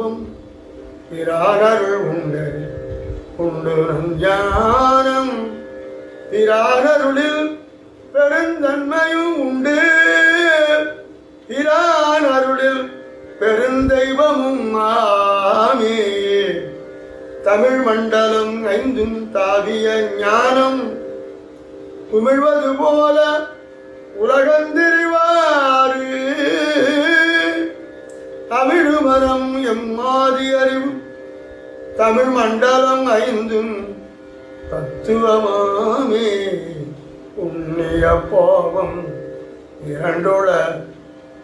தெய்வம் பிறாரருள் உண்டு உண்டு நஞ்ஞானம் பிறாரருளில் பெருந்தன்மையும் உண்டு பிரான் அருளில் பெருந்தெய்வமும் ஆமே தமிழ் மண்டலம் ஐந்தும் தாவிய ஞானம் குமிழ்வது போல உலகந்திரிவாறு தமிழ் மரம் எம்மாதி அறிவு தமிழ் மண்டலம் ஐந்தும் தத்துவமாமே உன்னிய பாவம் இரண்டுள